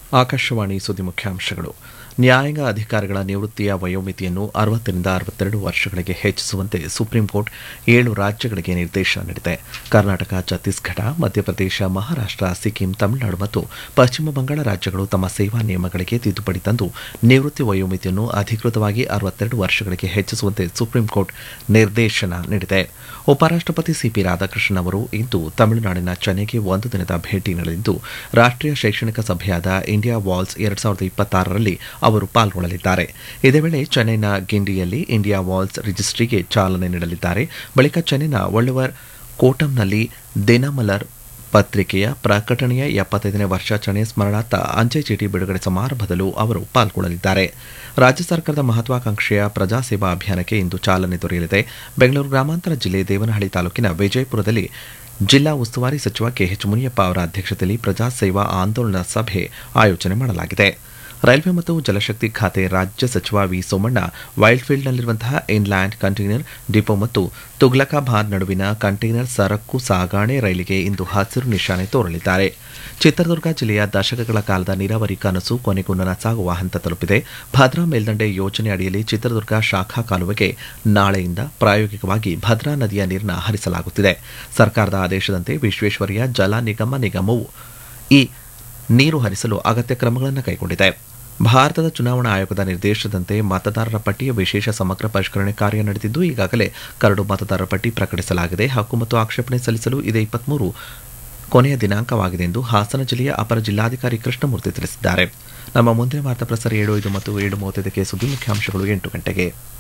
ಆಕಾಶವಾಣಿ ಸುದ್ದಿ ಮುಖ್ಯಾಂಶಗಳು ನ್ಯಾಯಾಂಗ ಅಧಿಕಾರಿಗಳ ನಿವೃತ್ತಿಯ ವಯೋಮಿತಿಯನ್ನು ಅರವತ್ತರಿಂದ ಅರವತ್ತೆರಡು ವರ್ಷಗಳಿಗೆ ಹೆಚ್ಚಿಸುವಂತೆ ಸುಪ್ರೀಂ ಕೋರ್ಟ್ ಏಳು ರಾಜ್ಯಗಳಿಗೆ ನಿರ್ದೇಶನ ನೀಡಿದೆ ಕರ್ನಾಟಕ ಛತ್ತೀಸ್ಗಢ ಮಧ್ಯಪ್ರದೇಶ ಮಹಾರಾಷ್ಟ್ರ ಸಿಕ್ಕಿಂ ತಮಿಳುನಾಡು ಮತ್ತು ಪಶ್ಚಿಮ ಬಂಗಾಳ ರಾಜ್ಯಗಳು ತಮ್ಮ ಸೇವಾ ನಿಯಮಗಳಿಗೆ ತಿದ್ದುಪಡಿ ತಂದು ನಿವೃತ್ತಿ ವಯೋಮಿತಿಯನ್ನು ಅಧಿಕೃತವಾಗಿ ಅರವತ್ತೆರಡು ವರ್ಷಗಳಿಗೆ ಹೆಚ್ಚಿಸುವಂತೆ ಸುಪ್ರೀಂ ಕೋರ್ಟ್ ನಿರ್ದೇಶನ ನೀಡಿದೆ ಉಪರಾಷ್ಟಪತಿ ಸಿಪಿ ರಾಧಾಕೃಷ್ಣನ್ ಅವರು ಇಂದು ತಮಿಳುನಾಡಿನ ಚೆನ್ನೈಗೆ ಒಂದು ದಿನದ ಭೇಟಿ ನೀಡಲಿದ್ದು ರಾಷ್ಟೀಯ ಶೈಕ್ಷಣಿಕ ಸಭೆಯಾದ ಇಂಡಿಯಾ ವಾಲ್ಸ್ ಎರಡ್ ಸಾವಿರದ ಇಪ್ಪತ್ತಾರರಲ್ಲಿ ಅವರು ಪಾಲ್ಗೊಳ್ಳಲಿದ್ದಾರೆ ಇದೇ ವೇಳೆ ಚೆನ್ನೈನ ಗಿಂಡಿಯಲ್ಲಿ ಇಂಡಿಯಾ ವಾಲ್ಸ್ ರಿಜಿಸ್ಟ್ರಿಗೆ ಚಾಲನೆ ನೀಡಲಿದ್ದಾರೆ ಬಳಿಕ ಚೆನ್ನೈನ ಒಳ್ಳೆವರ್ ಕೋಟಂನಲ್ಲಿ ದಿನಮಲರ್ ಪತ್ರಿಕೆಯ ಪ್ರಕಟಣೆಯ ಎಪ್ಪತ್ತೈದನೇ ವರ್ಷಾಚರಣೆ ಸ್ಮರಣಾರ್ಥ ಅಂಚೆ ಚೀಟಿ ಬಿಡುಗಡೆ ಸಮಾರಂಭದಲ್ಲೂ ಅವರು ಪಾಲ್ಗೊಳ್ಳಲಿದ್ದಾರೆ ರಾಜ್ಯ ಸರ್ಕಾರದ ಮಹತ್ವಾಕಾಂಕ್ಷೆಯ ಪ್ರಜಾಸೇವಾ ಅಭಿಯಾನಕ್ಕೆ ಇಂದು ಚಾಲನೆ ದೊರೆಯಲಿದೆ ಬೆಂಗಳೂರು ಗ್ರಾಮಾಂತರ ಜಿಲ್ಲೆ ದೇವನಹಳ್ಳಿ ತಾಲೂಕಿನ ವಿಜಯಪುರದಲ್ಲಿ ಜಿಲ್ಲಾ ಉಸ್ತುವಾರಿ ಸಚಿವ ಕೆಎಚ್ ಮುನಿಯಪ್ಪ ಅವರ ಅಧ್ಯಕ್ಷತೆಯಲ್ಲಿ ಪ್ರಜಾಸೇವಾ ಆಂದೋಲನ ಸಭೆ ಆಯೋಜನೆ ಮಾಡಲಾಗಿದೆ ರೈಲ್ವೆ ಮತ್ತು ಜಲಶಕ್ತಿ ಖಾತೆ ರಾಜ್ಯ ಸಚಿವ ವಿ ಸೋಮಣ್ಣ ವೈಲ್ಡ್ಫೀಲ್ಡ್ನಲ್ಲಿರುವಂತಹ ಇನ್ಲ್ಯಾಂಡ್ ಕಂಟೈನರ್ ಡಿಪೋ ಮತ್ತು ತುಗ್ಲಕಾಬಾದ್ ನಡುವಿನ ಕಂಟೈನರ್ ಸರಕು ಸಾಗಾಣೆ ರೈಲಿಗೆ ಇಂದು ಹಸಿರು ನಿಶಾನೆ ತೋರಲಿದ್ದಾರೆ ಚಿತ್ರದುರ್ಗ ಜಿಲ್ಲೆಯ ದಶಕಗಳ ಕಾಲದ ನೀರಾವರಿ ಕನಸು ಕೊನೆಗೂ ನನಸಾಗುವ ಹಂತ ತಲುಪಿದೆ ಭದ್ರಾ ಮೇಲ್ದಂಡೆ ಯೋಜನೆ ಅಡಿಯಲ್ಲಿ ಚಿತ್ರದುರ್ಗ ಶಾಖಾ ಕಾಲುವೆಗೆ ನಾಳೆಯಿಂದ ಪ್ರಾಯೋಗಿಕವಾಗಿ ಭದ್ರಾ ನದಿಯ ನೀರನ್ನು ಹರಿಸಲಾಗುತ್ತಿದೆ ಸರ್ಕಾರದ ಆದೇಶದಂತೆ ವಿಶ್ವೇಶ್ವರಯ್ಯ ಜಲ ನಿಗಮ ನಿಗಮವು ಈ ನೀರು ಹರಿಸಲು ಅಗತ್ಯ ಕ್ರಮಗಳನ್ನು ಕೈಗೊಂಡಿದೆ ಭಾರತದ ಚುನಾವಣಾ ಆಯೋಗದ ನಿರ್ದೇಶನದಂತೆ ಮತದಾರರ ಪಟ್ಟಿಯ ವಿಶೇಷ ಸಮಗ್ರ ಪರಿಷ್ಕರಣೆ ಕಾರ್ಯ ನಡೆದಿದ್ದು ಈಗಾಗಲೇ ಕರಡು ಮತದಾರರ ಪಟ್ಟಿ ಪ್ರಕಟಿಸಲಾಗಿದೆ ಹಕ್ಕು ಮತ್ತು ಆಕ್ಷೇಪಣೆ ಸಲ್ಲಿಸಲು ಇದೇ ಇಪ್ಪತ್ಮೂರು ಕೊನೆಯ ದಿನಾಂಕವಾಗಿದೆ ಎಂದು ಹಾಸನ ಜಿಲ್ಲೆಯ ಅಪರ ಜಿಲ್ಲಾಧಿಕಾರಿ ಕೃಷ್ಣಮೂರ್ತಿ ತಿಳಿಸಿದ್ದಾರೆ ನಮ್ಮ ಮುಂದಿನ ವಾರ್ತಾ ಪ್ರಸಾರ ಏಳು ಐದು ಮತ್ತು ಏಳು ಮೂವತ್ತೈದಕ್ಕೆ ಸುದ್ದಿ ಮುಖ್ಯಾಂಶಗಳು ಎಂಟು ಗಂಟೆಗೆ